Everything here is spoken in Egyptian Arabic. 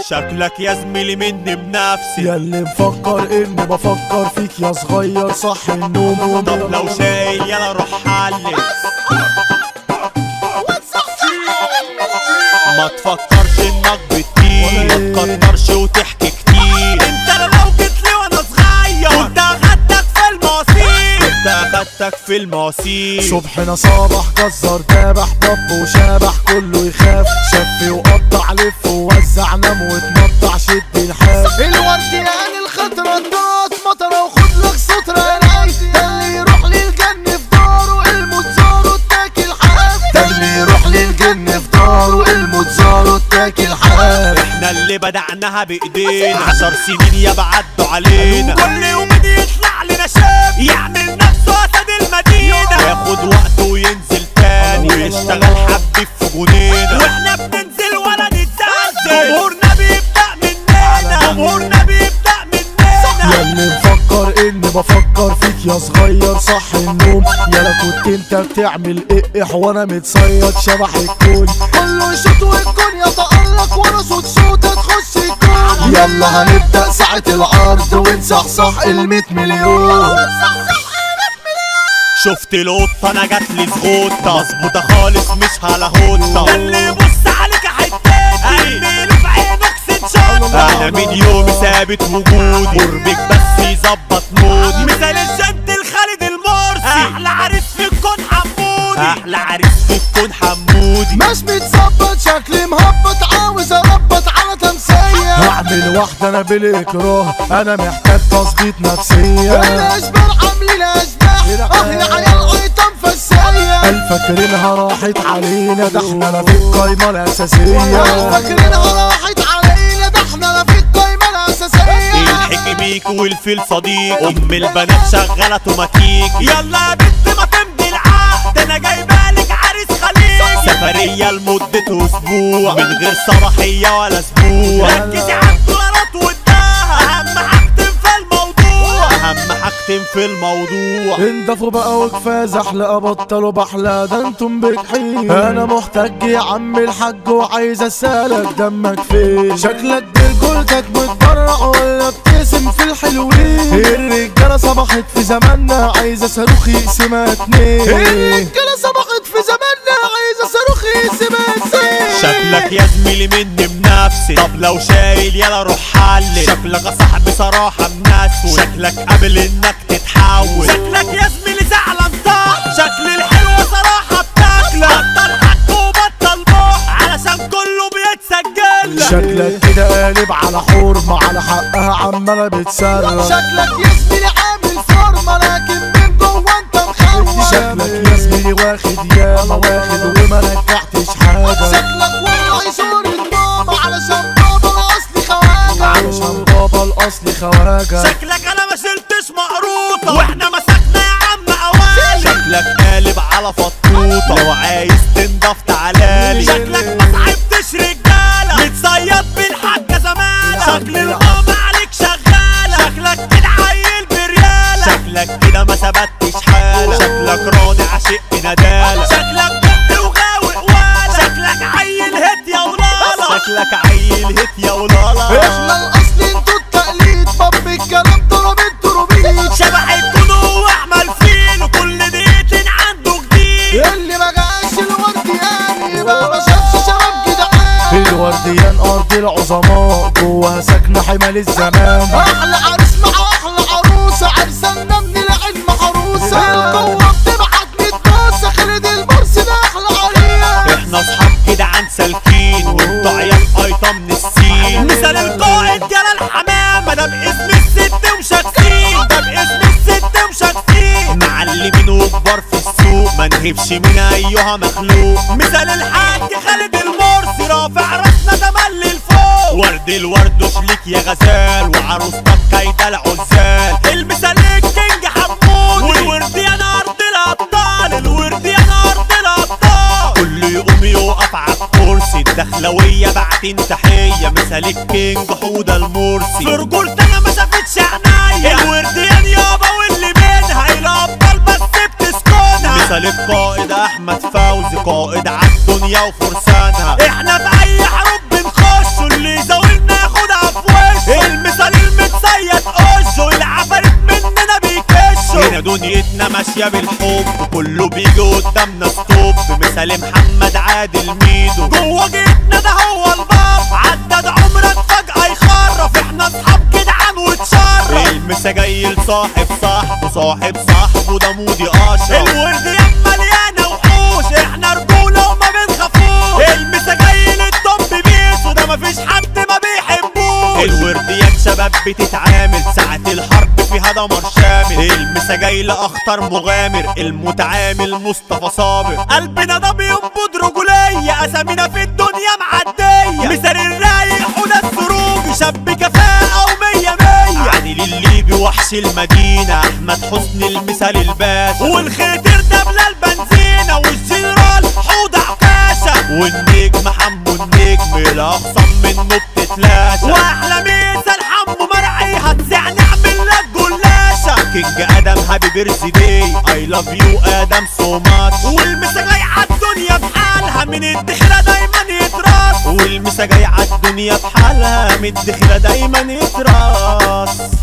شكلك يا زميلي مني بنفسي ياللي مفكر اني بفكر فيك يا صغير صح النوم طب لو شايل يلا روح حلي ما تفكرش انك بتطير ما تكترش وتحكي كتير انت لو جيت لي وانا صغير كنت اخدتك في المصير كنت اخدتك في المصير صبحنا صباح جزر دابح ضب وشابح كله يخاف شف وقطع لف ووزع نام واتمطع شد الحاف الورديان الخضرا ادات مطرة وخد لك سترة يا ناس ده اللي يروح للجن في داره الموت زاره اتاكل حاف ده اللي يروح للجن في داره الموت زاره اتاكل حاف احنا اللي بدعناها بايدينا عشر سنين يا بعدوا علينا كل يوم يطلع لنا شاب يعمل نفسه اسد المدينة ياخد وقته وينزل تاني ويشتغل حبي في جنينة واحنا بننزل ولا نتزلزل جمهورنا بيبدأ مننا جمهورنا بيبدأ مننا ياللي مفكر اني بفكر فيك يا صغير صح النوم يالا كنت انت بتعمل اقح وانا متصيد شبح الكون كله يشوط والكون يتألق وانا صوت صوت تخش الكون يلا هنبدأ ساعة العرض ونصحصح المية مليون شفت القطة انا جات لي زغوطة مظبوطة خالص مش على هوطة ده اللي يبص عليك حتاتي ارميله في عينك ست شطة انا من يومي ثابت وجودي قربك بس يظبط مودي مثال الجد الخالد المرسي احلى عريس في الكون حمودي احلى عريس في الكون حمودي مش متظبط شكلي مهبط عاوز اربط على تمثيل هعمل واحدة انا بالاكراه انا محتاج تظبيط نفسية الاشبال عاملين اشباح اه يا عيال ايتم فساية الفاكرينها راحت علينا ده احنا لا في القايمة الاساسية فاكرينها راحت علينا ده احنا لا في القايمة الاساسية الحكي بيك والفيل صديق ام البنات شغالة توماتيك يلا يا بنت ما تمضي العقد انا جايبالك عريس خليج سفرية لمدة اسبوع من غير صباحية ولا اسبوع ركزي على الدولارات والدهب اهم حاجتين في الموضوع اهم حاجتين في الموضوع اندفوا بقى وكفايه زحلقه بطلوا بحلى ده انتم بجحيم انا محتاج يا عم الحاج وعايز اسالك دمك فين شكلك برجولتك متبرع ولا بتقسم في الحلوين الرجاله صبحت في زماننا عايزه صاروخ يقسمها اتنين الرجاله صبحت في زماننا عايزه صاروخ يقسمها اتنين شكلك يا زميلي مني بنفسي طب لو شايل يلا روح حلل شكلك يا صاحبي صراحة منسوي شكلك قبل انك تتحول شكلك يا زميلي زعلان صح شكل الحلوة صراحة بتاكلك بطل حق وبطل بوح علشان كله بيتسجل لك. شكلك كده قالب على حرمة على حقها عمالة بتصرخ شكلك يا زميلي عامل فورمة لكن من جوه انت مخوف شكلك يا زميلي واخد ياما واخد وما نجحتش حاجة شكلك والله صورة ماما علشان بابا الأصلي خواجة علشان بابا الأصلي خواجة شكلك انا ما شلتش مقروطة واحنا مسكنا يا عم اوالي شكلك قالب على فطوطة لو عايز تنضف تعالالي شكلك ما صعبتش رجالة متصيد بالحاجة زمالة شكل القام عليك شغالة شكلك كده عيل بريالة شكلك كده ما ثبتش حالة شكلك راضي عشق ندالة شكلك بق وغاوي قوالة شكلك عيل هت يا ولالا شكلك عيل هت يا ولالا احنا الأصل انتوا التقليد باب الكلام ضرب التروبيت شبح الكونو واحمل فين وكل دقيقتين عنده جديد اللي ما جاش الورديان يبقى ما شافش شباب جدعان الورديان ارض العظماء جواها ساكنه حمال الزمان احلى عريس مع احلى عروسه عرسنا من العين محروسه القوه بتبعت متبوسه خالد المرسي ده احلى عريس احنا اصحاب كده عن سالكين وانتوا عيال ايطا من السين مثال القائد جلال حمامه ده باسم الست ومشاكسين ده باسم الست ومشاكسين معلمين وكبار في السوق ما نهبش من ايها مخلوق مثال الحاج خالد المرسي رافع راسنا تملي لفوق ورد الورد وشليك يا غزال وعروستك كايده العزال المثال الكينج حمود والورد يا ارض الابطال الورد يا ارض الابطال كل يقوم يقف على الكرسي الدخلوية بعتين تحية مثال الكينج حودة المرسي في رجولتي انا ما شافتش عينيا الورديان يابا واللي منها الابطال بس بتسكنها مثال القائد احمد فوزي قائد عالدنيا وفرسانها احنا في اي حروب بنخش اللي يزاولنا جايه تقشه العفاريت مننا بيكشوا هنا دنيتنا ماشيه بالحب كله بيجي قدامنا ستوب مثال محمد عادل ميدو جوه جيتنا ده هو الباب عدد عمرك فجاه يخرف احنا اصحاب جدعان وتشرف المسا جاي لصاحب صاحبه صاحب صاحبه ده مودي اشرف الورد يا مليانه وحوش احنا رجوله وما بنخافوش المسا جاي للدب بيسو ده مفيش حد ما بيحبوش الورد يا شباب بتتعامل ساعة الحرب فيها دمر شامل المسا جاي لاخطر مغامر المتعامل مصطفى صابر قلبنا ده بينبض رجولية اسامينا في الدنيا معدية مثال الرايق حدى السروج شاب كفاءة ومية مية عادل الليبي وحش المدينة احمد حسني المثال الباشا والخيتر ده بلا البنزينة والجنرال حوض عكاشة والنجم حمو النجم الاخصم منه بتتلاشى واحلى مثال حمو مرعي هتزع نعمل لك جلاشة كينج ادم هابي بيرث داي اي لاف يو ادم سو ماتش والمسا جاي عالدنيا بحالها من الدخلة دايما يتراس والمسا جاي عالدنيا بحالها من الدخلة دايما يتراس